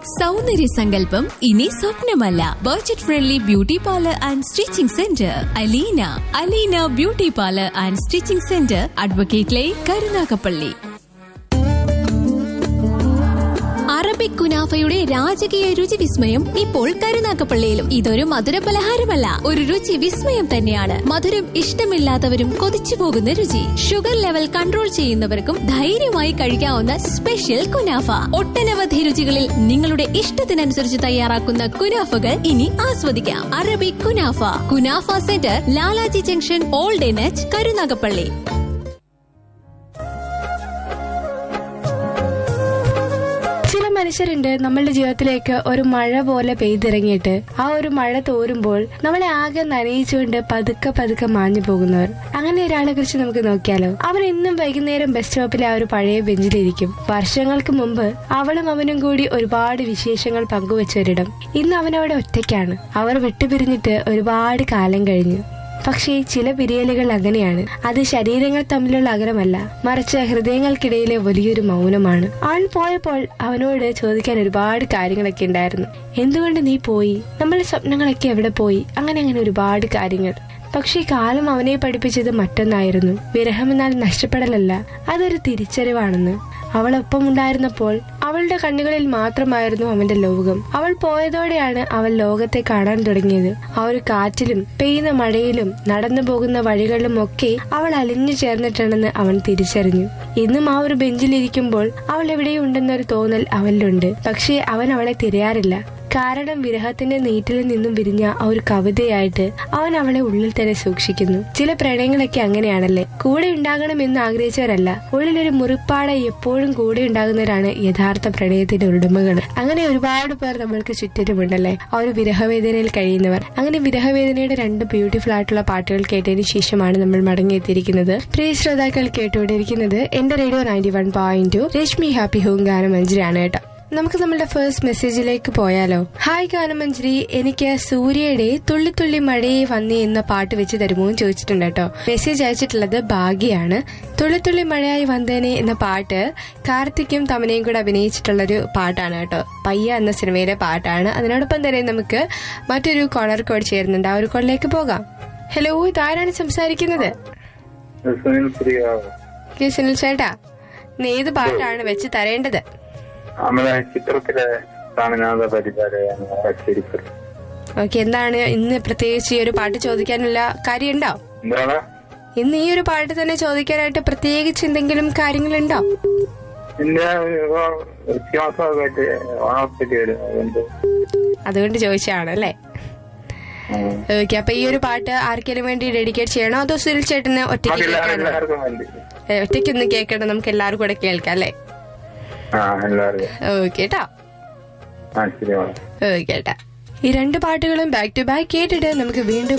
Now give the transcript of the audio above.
സൗന്ദര്യ സങ്കല്പം ഇനി സ്വപ്നമല്ല budget friendly beauty parlour and stitching centre Aleena Aleena beauty parlour and stitching centre advocate line Karunagappally Arabic കുനാഫയുടെ രാജകീയ രുചി വിസ്മയം ഇപ്പോൾ കരുനാക്കപ്പള്ളിയിലും ഇതൊരു മധുര പലഹാരമല്ല ഒരു രുചി വിസ്മയം തന്നെയാണ് മധുരം ഇഷ്ടമില്ലാത്തവരും കൊതിച്ചു പോകുന്ന രുചി ഷുഗർ ലെവൽ കൺട്രോൾ ചെയ്യുന്നവർക്കും ധൈര്യമായി കഴിക്കാവുന്ന സ്പെഷ്യൽ കുനാഫ ഒട്ടനവധി രുചികളിൽ നിങ്ങളുടെ ഇഷ്ടത്തിനനുസരിച്ച് തയ്യാറാക്കുന്ന കുനാഫകൾ ഇനി ആസ്വദിക്കാം Arabic kunafa kunafa centre Lalaji junction old എനച്ച് കരുനാഗപ്പള്ളി ചില മനുഷ്യരുണ്ട് നമ്മളുടെ ജീവിതത്തിലേക്ക് ഒരു മഴ പോലെ പെയ്തിറങ്ങിയിട്ട് ആ ഒരു മഴ തോരുമ്പോൾ നമ്മളെ ആകെ നനയിച്ചുകൊണ്ട് പതുക്കെ പതുക്കെ മാഞ്ഞു പോകുന്നവർ അങ്ങനെ ഒരാളെ കുറിച്ച് നമുക്ക് നോക്കിയാലോ അവൻ ഇന്നും വൈകുന്നേരം ബസ് സ്റ്റോപ്പിലെ ആ ഒരു പഴയ ബെഞ്ചിലിരിക്കും വർഷങ്ങൾക്ക് മുമ്പ് അവളും അവനും കൂടി ഒരുപാട് വിശേഷങ്ങൾ പങ്കുവച്ചൊരിടം ഇന്ന് അവനവിടെ ഒറ്റയ്ക്കാണ് അവർ വിട്ടുപിരിഞ്ഞിട്ട് ഒരുപാട് കാലം കഴിഞ്ഞു പക്ഷേ ചില പിരിയലുകൾ അങ്ങനെയാണ് അത് ശരീരങ്ങൾ തമ്മിലുള്ള അകലമല്ല മറിച്ച് ഹൃദയങ്ങൾക്കിടയിലെ വലിയൊരു മൗനമാണ് അവൻ പോയപ്പോൾ അവനോട് ചോദിക്കാൻ ഒരുപാട് കാര്യങ്ങളൊക്കെ ഉണ്ടായിരുന്നു എന്തുകൊണ്ട് നീ പോയി നമ്മളുടെ സ്വപ്നങ്ങളൊക്കെ എവിടെ പോയി അങ്ങനെ അങ്ങനെ ഒരുപാട് കാര്യങ്ങൾ പക്ഷേ കാലം അവനെ പഠിപ്പിച്ചത് മറ്റൊന്നായിരുന്നു വിരഹമെന്നാൽ നഷ്ടപ്പെടലല്ല അതൊരു തിരിച്ചറിവാണെന്ന് അവൾ ഒപ്പമുണ്ടായിരുന്നപ്പോൾ അവളുടെ കണ്ണുകളിൽ മാത്രമായിരുന്നു അവന്റെ ലോകം അവൾ പോയതോടെയാണ് അവൾ ലോകത്തെ കാണാൻ തുടങ്ങിയത് ആ ഒരു കാറ്റിലും പെയ്യുന്ന മഴയിലും നടന്നു പോകുന്ന വഴികളിലും ഒക്കെ അവൾ അലിഞ്ഞു ചേർന്നിട്ടുണ്ടെന്ന് അവൻ തിരിച്ചറിഞ്ഞു ഇന്നും ആ ഒരു ബെഞ്ചിലിരിക്കുമ്പോൾ അവൾ എവിടെയുണ്ടെന്നൊരു തോന്നൽ അവനിലുണ്ട് പക്ഷേ അവൻ അവളെ തിരയാറില്ല കാരണം വിരഹത്തിന്റെ നീറ്റിൽ നിന്നും വിരിഞ്ഞ ആ ഒരു കവിതയായിട്ട് അവൻ അവളെ ഉള്ളിൽ തന്നെ സൂക്ഷിക്കുന്നു ചില പ്രണയങ്ങളൊക്കെ അങ്ങനെയാണല്ലേ കൂടെ ഉണ്ടാകണമെന്ന് ആഗ്രഹിച്ചവരല്ല ഉള്ളിലൊരു മുറിപ്പാടെ എപ്പോഴും കൂടെ ഉണ്ടാകുന്നവരാണ് യഥാർത്ഥ പ്രണയത്തിന്റെ ഉടമകൾ അങ്ങനെ ഒരുപാട് പേർ നമ്മൾക്ക് ചുറ്റിലുമുണ്ടല്ലേ ആ ഒരു വിരഹവേദനയിൽ കഴിയുന്നവർ അങ്ങനെ വിരഹവേദനയുടെ രണ്ട് ബ്യൂട്ടിഫുൾ ആയിട്ടുള്ള പാട്ടുകൾ കേട്ടതിന് ശേഷമാണ് നമ്മൾ മടങ്ങിയെത്തിയിരിക്കുന്നത് പ്രിയ ശ്രോതാക്കൾ കേട്ടുകൊണ്ടിരിക്കുന്നത് എന്റെ radio ninety one point two Rashmi happy home ഗാനം മഞ്ജരിയാണ് കേട്ടോ നമുക്ക് നമ്മളുടെ ഫസ്റ്റ് മെസ്സേജിലേക്ക് പോയാലോ ഹായ് ഗാനമഞ്ജരി എനിക്ക് സൂര്യയുടെ തുള്ളി തുള്ളി മഴയെ വന്നേ എന്ന പാട്ട് വെച്ച് തരുമോ എന്ന് ചോദിച്ചിട്ടുണ്ട് കേട്ടോ മെസ്സേജ് അയച്ചിട്ടുള്ളത് ഭാഗ്യാണ് തുള്ളി തുള്ളി മഴയായി വന്നേനെ എന്ന പാട്ട് കാർത്തിക്കും തമനയും കൂടെ അഭിനയിച്ചിട്ടുള്ളൊരു പാട്ടാണ് കേട്ടോ പയ്യ എന്ന സിനിമയിലെ പാട്ടാണ് അതിനോടൊപ്പം തന്നെ നമുക്ക് മറ്റൊരു കോളർ കോഡ് ചേരുന്നുണ്ട് ആ ഒരു കോളിലേക്ക് പോകാം ഹലോ ഇതാരാണ് സംസാരിക്കുന്നത് സുനിൽ പ്രിയ കെ സുനിൽ ചേട്ടാ ഇന്ന് ഏത് പാട്ടാണ് വെച്ച് തരേണ്ടത് നമ്മുടെ ചിത്രത്തിലെ സ്വാമിനാഥ പരിപാടിയാണ് ശരിക്കും ഓക്കെ എന്താണ് ഇന്ന് പ്രത്യേകിച്ച് ഈ ഒരു പാട്ട് ചോദിക്കാനുള്ള കാര്യമുണ്ടോ എന്താണ് ഇന്ന് ഈ ഒരു പാട്ട് തന്നെ ചോദിക്കാനായിട്ട് പ്രത്യേകിച്ച് എന്തെങ്കിലും കാര്യങ്ങളുണ്ടോ എന്റെ വ്യത്യാസമായിട്ട് ഓണപ്പറ്റി വരും അതുകൊണ്ട് അതുകൊണ്ട് ചോദിച്ചാണ് അല്ലേ ഉം. ഓക്കെ അപ്പൊ ഈ ഒരു പാട്ട് ആർക്കെങ്കിലും വേണ്ടി ഡെഡിക്കേറ്റ് ചെയ്യണോ അതോ സുനിൽ ചേട്ടന് ഒറ്റയ്ക്ക് ബാക്കി എല്ലാവരും- കേൾക്കാനോ എല്ലാവർക്കും വേണ്ടി ഏ, ഒറ്റയ്ക്കൊന്ന് കേൾക്കണം നമുക്ക് എല്ലാവർക്കും കൂടെ കേൾക്കാം അല്ലേ ആ എല്ലാവർക്കും ഓക്കെ കേട്ടോ ആ ശരി ഓക്കെ കേട്ടാ ഈ രണ്ട് പാട്ടുകളും ബാക്ക് ടു ബാക്ക് കേട്ടിട്ട് നമുക്ക് വീണ്ടും